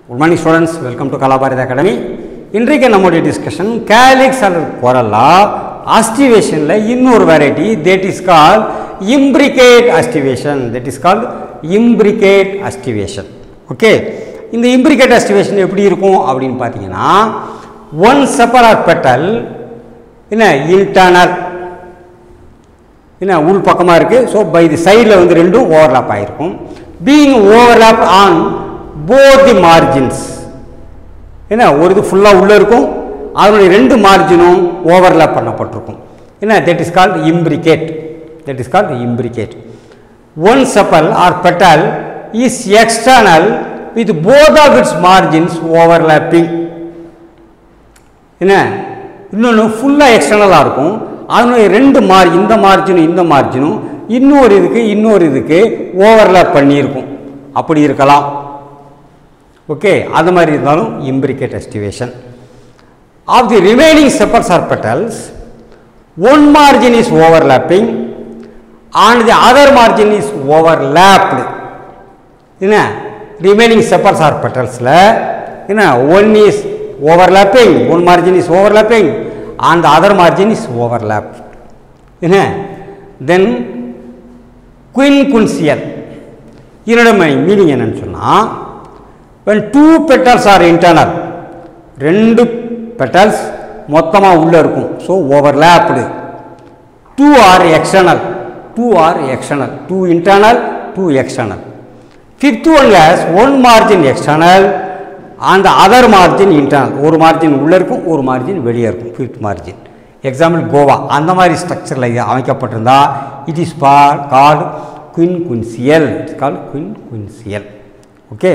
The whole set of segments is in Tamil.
Good morning students welcome to Kalabharathi academy இன்றைக்கு நம்முடைய டிஸ்கஷன் கேலிக்ஸ் அல்லது கொரல்லா ஆஸ்டிவேஷனில் இன்னொரு variety that is call imbricate aestivation that is call imbricate aestivation okay இந்த இம்ப்ரிகேட் ஆஸ்டிவேஷன் எப்படி இருக்கும் அப்படின்னு பார்த்தீங்கன்னா ஒன் செப்பரேட் பெட்டல் என்ன இன்டர்னல் என்ன உள் பக்கமாக இருக்குது ஸோ பை தி சைடில் வந்து ரெண்டும் ஓவர்லாப் ஆகிருக்கும் being overlap on both the margins என்ன ஒரு இது ஃபுல்லாக உள்ளே இருக்கும் அதனுடைய ரெண்டு மார்ஜினும் ஓவர்லாப் பண்ணப்பட்டிருக்கும் என்ன that is called imbricate that is called imbricate one sepal or petal is external with both of its margins overlapping என்ன இன்னொன்று ஃபுல்லாக எக்ஸ்டர்னலாக இருக்கும் அதனுடைய ரெண்டு மார் இந்த மார்ஜினும் இந்த மார்ஜினும் இன்னொரு இதுக்கு இன்னொரு இதுக்கு ஓவர்லாப் பண்ணியிருக்கும் அப்படி இருக்கலாம் ஓகே அது மாதிரி இருந்தாலும் imbricate aestivation of the remaining sepals or petals one margin is overlapping and the other margin is overlapped என்ன ரிமைனிங் செப்பர்ஸ் ஆர் பெட்டல்ஸில் என்ன one is overlapping one margin is overlapping and the other margin is overlapped என்ன then quincuncial இதனோட மீனிங் என்னன்னு சொன்னால் when two petals are internal ரெண்டு petals மொத்தமாக உள்ளே இருக்கும் so overlapped two or external two or external two internal two external fifth one has one margin external அந்த அதர் மார்ஜின் இன்டர்னல் ஒரு மார்ஜின் உள்ளே இருக்கும் ஒரு மார்ஜின் வெளியே இருக்கும் ஃபிஃப்த் மார்ஜின் எக்ஸாம்பிள் கோவா அந்த மாதிரி ஸ்ட்ரக்சரில் இது அமைக்கப்பட்டிருந்தா இட் இஸ் பால் called quincuncial it's call quincuncial okay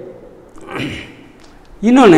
இன்னொன்று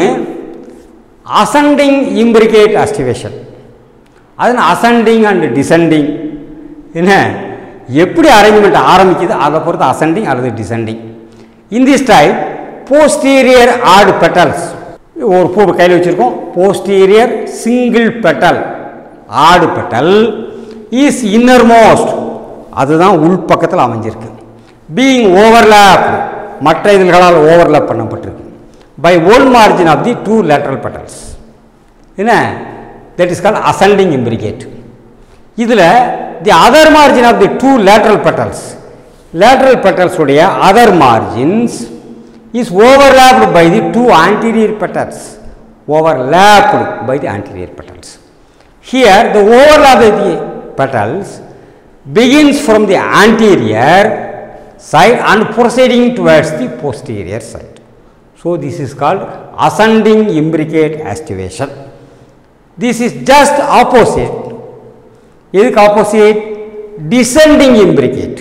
அசண்டிங் இம்ப்ரிகேட் அஸ்டிவேஷன் அது அசண்டிங் அண்ட் டிசெண்டிங் என்ன எப்படி அரேஞ்ச்மெண்ட் ஆரம்பிக்குது அதை பொறுத்து அசண்டிங் அல்லது descending in this type posterior odd petals ஒரு பூ கையில் வச்சுருக்கோம் posterior single petal odd petal is innermost அதுதான் உள் பக்கத்தில் அமைஞ்சிருக்கு பீயிங் ஓவர்லேப் மற்ற இதழ்களால் ஓவர்லேப் பண்ணப்பட்டிருக்கு by one margin of the two lateral petals என்ன that is call ascending imbricate இதில் the other margin of the two lateral petals lateral பெட்டல்ஸுடைய other margins is overlapped by the two anterior petals overlapped by the anterior petals here the overlap of the petals begins from the anterior side and proceeding towards the posterior side so this is called ascending imbricate aestivation this is just opposite எதுக்கு opposite descending imbricate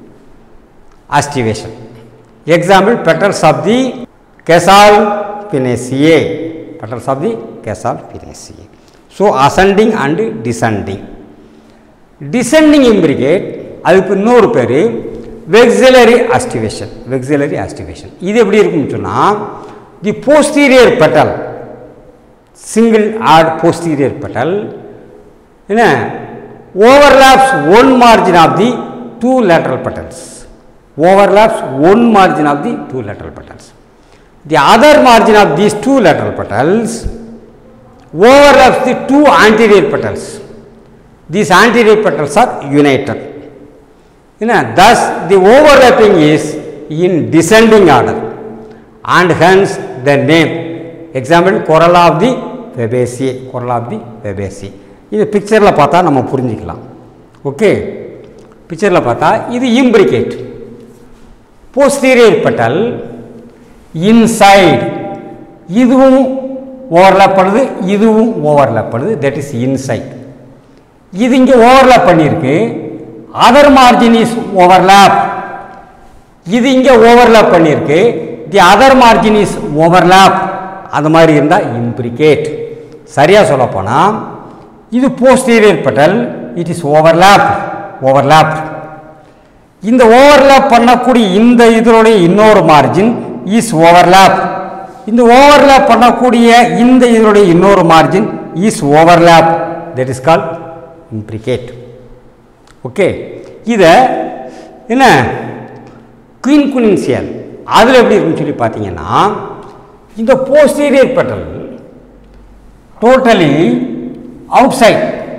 aestivation example petals of the casal pinaceae petals of the casal pinaceae so ascending and descending descending imbricate அதுக்கு இன்னொரு பேர் வெக்ஸிலரி ஆஸ்டிவேஷன் வெக்ஸிலரி ஆஸ்டிவேஷன் இது எப்படி இருக்கும்னு சொன்னால் the posterior petal single odd posterior petal என்ன overlaps one margin of the two lateral petals overlaps one margin of the two lateral petals. The other margin of these two lateral petals overlaps the two anterior petals. These anterior petals are united. You know, thus, the overlapping is in descending order and hence the name. Example, corolla of the Fabaceae, corolla of the Fabaceae. இது பிக்சரில் பார்த்தா நம்ம புரிஞ்சிக்கலாம் ஓகே பிக்சரில் பார்த்தா இது இம்ப்ரிகேட் போஸ்டீரியர் பெட்டல் இன்சைடு இதுவும் ஓவர்லாப் பண்ணுது இதுவும் ஓவர்லாப் பண்ணுது தட் இஸ் இன்சைட் இது இங்கே ஓவர்லாப் பண்ணியிருக்கு அதர் மார்ஜின் இஸ் ஓவர்லாப் இது இங்கே ஓவர்லாப் பண்ணியிருக்கு the other margin is overlap அது மாதிரி இருந்தால் இம்ப்ரிகேட் சரியாக சொல்லப்போனால் இது posterior petal it is overlap overlap இந்த ஓவர்லாப் பண்ணக்கூடிய இந்த இதனுடைய இன்னொரு மார்ஜின் இஸ் ஓவர்லாப் இந்த ஓவர்லாப் பண்ணக்கூடிய இந்த இதனுடைய இன்னொரு margin is overlap that is call imbricate okay இதை என்ன குயின் குயின்சியல் அதில் எப்படி இருக்குன்னு சொல்லி பார்த்தீங்கன்னா இந்த posterior petal totally outside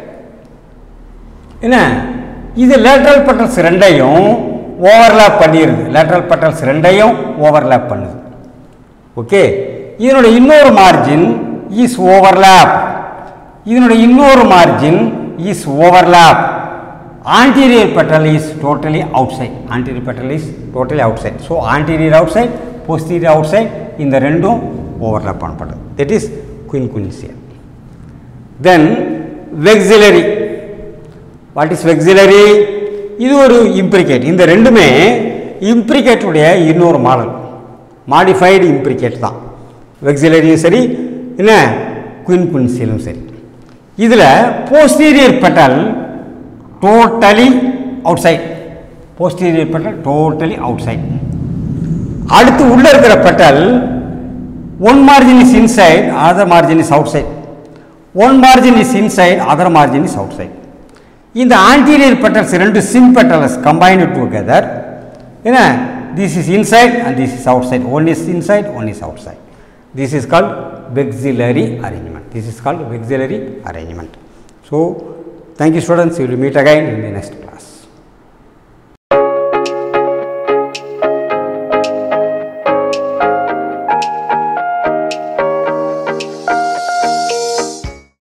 என்ன இது லேட்ரல் பெட்டல்ஸ் ரெண்டையும் ஓவர்லேப் பண்ணிடுது லேட்ரல் பெட்டல்ஸ் ரெண்டையும் ஓவர்லேப் பண்ணுது ஓகே இதனுடைய இன்னொரு மார்ஜின் இஸ் ஓவர்லேப் இதனுடைய இன்னொரு margin is overlap anterior petal is totally outside anterior petal is totally outside so anterior outside posterior outside இந்த ரெண்டும் ஓவர்லேப் பண்ணப்படுது that is quinquncial then vexillary what is vexillary இது ஒரு இம்ப்ரிகேட் இந்த ரெண்டுமே இம்ப்ரிகேட்டுடைய இன்னொரு மாடல் மாடிஃபைடு இம்ப்ரிகேட் தான் வெக்ஸிலரியும் சரி என்ன குயின் குன்சிலும் சரி இதில் posterior petal totally outside posterior petal totally outside அடுத்து உள்ளே இருக்கிற petal one margin is inside other margin is outside one margin is inside other margin is outside இந்த ஆன்டீரியர் பெட்டல்ஸ் ரெண்டு சிம் பெட்டல்ஸ் கம்பைன்டு டுகெதர் என்ன this is inside and this is outside one is inside one is outside this is called vexillary arrangement this is called vexillary arrangement so thank you students will meet again in the next